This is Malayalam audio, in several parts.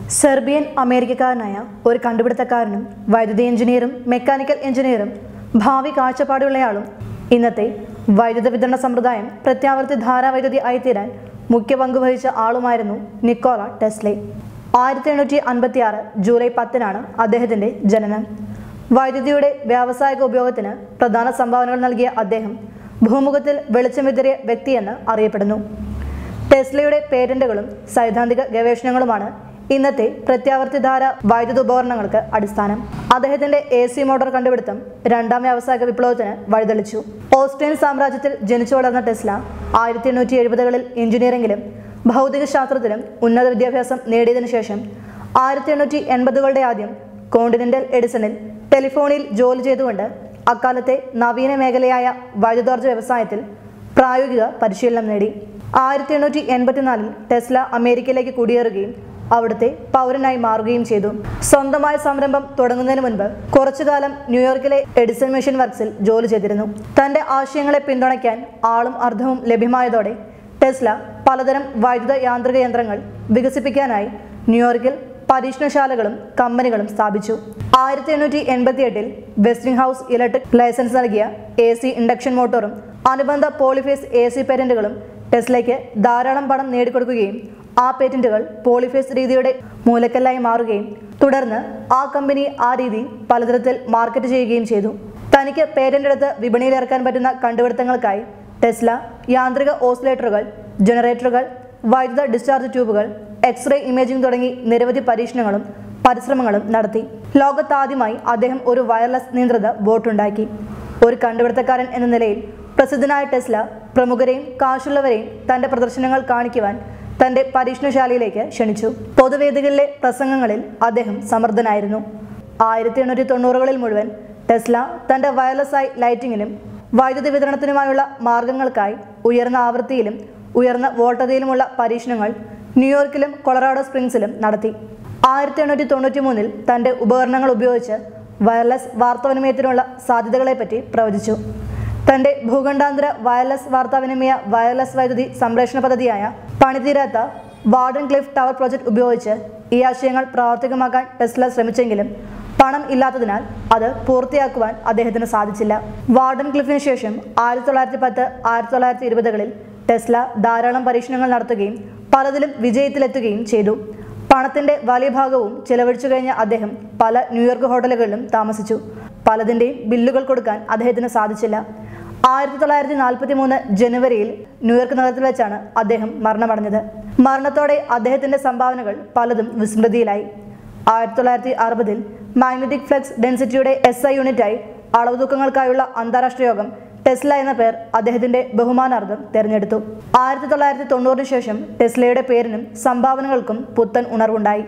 സെർബിയൻ അമേരിക്കക്കാരനായ ഒരു കണ്ടുപിടുത്തക്കാരനും വൈദ്യുതി എഞ്ചിനീയറും മെക്കാനിക്കൽ എഞ്ചിനീയറും ഭാവി കാഴ്ചപ്പാടുള്ളയാളും ഇന്നത്തെ വൈദ്യുത വിതരണ സമ്പ്രദായം പ്രത്യാവർത്തി ധാരാവൈദ്യുതി ആയിത്തീരാൻ മുഖ്യ പങ്ക് വഹിച്ച ആളുമായിരുന്നു നിക്കോള ടെസ്ലെ ആയിരത്തി എണ്ണൂറ്റി അൻപത്തി ആറ് ജൂലൈ പത്തിനാണ് അദ്ദേഹത്തിൻ്റെ ജനനം വൈദ്യുതിയുടെ വ്യാവസായിക ഉപയോഗത്തിന് പ്രധാന സംഭാവനകൾ നൽകിയ അദ്ദേഹം ഭൂമുഖത്തിൽ വെളിച്ചം വിതറിയ വ്യക്തിയെന്ന് അറിയപ്പെടുന്നു ടെസ്ലയുടെ പേറ്റന്റുകളും സൈദ്ധാന്തിക ഗവേഷണങ്ങളുമാണ് ഇന്നത്തെ പ്രത്യാവർത്തിധാര വൈദ്യുത ഉപകരണങ്ങൾക്ക് അടിസ്ഥാനം അദ്ദേഹത്തിന്റെ എ സി മോട്ടോർ കണ്ടുപിടുത്തം രണ്ടാം വ്യാവസായിക വിപ്ലവത്തിന് വഴിതെളിച്ചു ഓസ്ട്രിയൻ സാമ്രാജ്യത്തിൽ ജനിച്ചു വളർന്ന ടെസ്ല ആയിരത്തി എണ്ണൂറ്റി എഴുപതുകളിൽ എഞ്ചിനീയറിംഗിലും ഭൗതിക ശാസ്ത്രത്തിലും ഉന്നത വിദ്യാഭ്യാസം നേടിയതിനു ശേഷം ആയിരത്തി എണ്ണൂറ്റി എൺപതുകളുടെ ആദ്യം കോണ്ടിനെന്റൽ എഡിസണിൽ ടെലിഫോണിൽ ജോലി ചെയ്തുകൊണ്ട് അക്കാലത്തെ നവീന മേഖലയായ വൈദ്യുതോർജ്ജ വ്യവസായത്തിൽ പ്രായോഗിക പരിശീലനം നേടി ആയിരത്തി എണ്ണൂറ്റി എൺപത്തിനാലിൽ ടെസ്ല അമേരിക്കയിലേക്ക് കുടിയേറുകയും അവിടുത്തെ പൗരനായി മാറുകയും ചെയ്തു സ്വന്തമായ സംരംഭം തുടങ്ങുന്നതിന് മുൻപ് കുറച്ചുകാലം ന്യൂയോർക്കിലെ എഡിസൺ മിഷൻ വർക്സിൽ ജോലി ചെയ്തിരുന്നു തന്റെ ആശയങ്ങളെ പിന്തുണയ്ക്കാൻ ആളും അർത്ഥവും ലഭ്യമായതോടെ ടെസ്ല പലതരം വൈദ്യുത യാന്ത്രിക യന്ത്രങ്ങൾ വികസിപ്പിക്കാനായി ന്യൂയോർക്കിൽ പരീക്ഷണശാലകളും കമ്പനികളും സ്ഥാപിച്ചു ആയിരത്തി എണ്ണൂറ്റി എൺപത്തി എട്ടിൽ വെസ്റ്റിംഗ് ഹൗസ് ഇലക്ട്രിക് ലൈസൻസ് നൽകിയ എ സി ഇൻഡക്ഷൻ മോട്ടോറും അനുബന്ധ പോളിഫേസ് എ സി പേറ്റന്റുകളും ടെസ്ലയ്ക്ക് ധാരാളം പണം നേടിക്കൊടുക്കുകയും ആ പേറ്റന്റുകൾ പോളിഫേസ് രീതിയുടെ മൂലക്കല്ലായി മാറുകയും തുടർന്ന് ആ കമ്പനി ആ രീതി പലതരത്തിൽ മാർക്കറ്റ് ചെയ്യുകയും ചെയ്തു തനിക്ക് പേറ്റന്റ് എടുത്ത് വിപണിയിൽ ഇറക്കാൻ പറ്റുന്ന കണ്ടുപിടുത്തങ്ങൾക്കായി ടെസ്ല യാന്ത്രിക ഓസിലേറ്ററുകൾ ജനറേറ്ററുകൾ വൈദ്യുത ഡിസ്ചാർജ് ട്യൂബുകൾ എക്സ്റേ ഇമേജിംഗ് തുടങ്ങി നിരവധി പരീക്ഷണങ്ങളും പരിശ്രമങ്ങളും നടത്തി ലോകത്താദ്യമായി അദ്ദേഹം ഒരു വയർലെസ് നിയന്ത്രിത ബോട്ടുണ്ടാക്കി ഒരു കണ്ടുപിടുത്തക്കാരൻ എന്ന നിലയിൽ പ്രസിദ്ധനായ ടെസ്ല പ്രമുഖരെയും കാശുള്ളവരെയും തന്റെ പ്രദർശനങ്ങൾ കാണിക്കുവാൻ തന്റെ പരീക്ഷണശാലയിലേക്ക് ക്ഷണിച്ചു പൊതുവേദികളിലെ പ്രസംഗങ്ങളിൽ അദ്ദേഹം സമർത്ഥനായിരുന്നു ആയിരത്തി എണ്ണൂറ്റി തൊണ്ണൂറുകളിൽ മുഴുവൻ ടെസ്ല തന്റെ വയർലെസ് ആയി ലൈറ്റിങ്ങിനും വൈദ്യുതി വിതരണത്തിനുമായുള്ള മാർഗങ്ങൾക്കായി ഉയർന്ന ആവൃത്തിയിലും ഉയർന്ന വോൾട്ടതയിലുമുള്ള പരീക്ഷണങ്ങൾ ന്യൂയോർക്കിലും കൊളറാഡോ സ്പ്രിങ്സിലും നടത്തി ആയിരത്തി എണ്ണൂറ്റി തൊണ്ണൂറ്റി മൂന്നിൽ തന്റെ ഉപകരണങ്ങൾ ഉപയോഗിച്ച് വയർലെസ് വാർത്താവിനിമയത്തിനുള്ള സാധ്യതകളെപ്പറ്റി പ്രവചിച്ചു തന്റെ ഭൂഖണ്ഡാന്തര വയർലെസ് വാർത്താവിനിമയ വയർലെസ് വൈദ്യുതി സംരക്ഷണ പദ്ധതിയായ പണിതീരാത്ത വാർഡൻ ക്ലിഫ് ടവർ പ്രോജക്റ്റ് ഉപയോഗിച്ച് ഈ ആശയങ്ങൾ പ്രാവർത്തികമാക്കാൻ ടെസ്ല ശ്രമിച്ചെങ്കിലും പണം ഇല്ലാത്തതിനാൽ അത് പൂർത്തിയാക്കുവാൻ അദ്ദേഹത്തിന് സാധിച്ചില്ല വാർഡൻ ക്ലിഫിന് ശേഷം ആയിരത്തി തൊള്ളായിരത്തി പത്ത് ആയിരത്തി തൊള്ളായിരത്തി ഇരുപതുകളിൽ ടെസ്ല ധാരാളം പരീക്ഷണങ്ങൾ നടത്തുകയും പലതിലും വിജയത്തിലെത്തുകയും ചെയ്തു പണത്തിന്റെ വലിയ ഭാഗവും ചെലവഴിച്ചു കഴിഞ്ഞ അദ്ദേഹം പല ന്യൂയോർക്ക് ഹോട്ടലുകളിലും താമസിച്ചു പലതിൻ്റെയും ബില്ലുകൾ കൊടുക്കാൻ അദ്ദേഹത്തിന് സാധിച്ചില്ല ആയിരത്തി തൊള്ളായിരത്തി നാൽപ്പത്തി മൂന്ന് ജനുവരിയിൽ ന്യൂയോർക്ക് നഗരത്തിൽ വെച്ചാണ് അദ്ദേഹം മരണമടഞ്ഞത് മരണത്തോടെ അദ്ദേഹത്തിന്റെ സംഭാവനകൾ പലതും വിസ്മൃതിയിലായി ആയിരത്തി തൊള്ളായിരത്തി അറുപതിൽ മാഗ്നറ്റിക് ഫ്ലക്സ് ഡെൻസിറ്റിയുടെ എസ് ഐ യൂണിറ്റായി അളവ് തൂക്കങ്ങൾക്കായുള്ള അന്താരാഷ്ട്ര യോഗം ടെസ്ല എന്ന പേർ അദ്ദേഹത്തിന്റെ ബഹുമാനാർത്ഥം തിരഞ്ഞെടുത്തു ആയിരത്തി തൊള്ളായിരത്തി തൊണ്ണൂറിന് ശേഷം ടെസ്ലയുടെ പേരിനും സംഭാവനകൾക്കും പുത്തൻ ഉണർവുണ്ടായി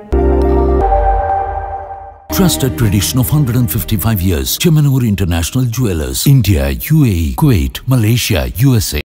Trusted tradition of 155 years. Chemanur International Jewelers. India, UAE, Kuwait, Malaysia, USA.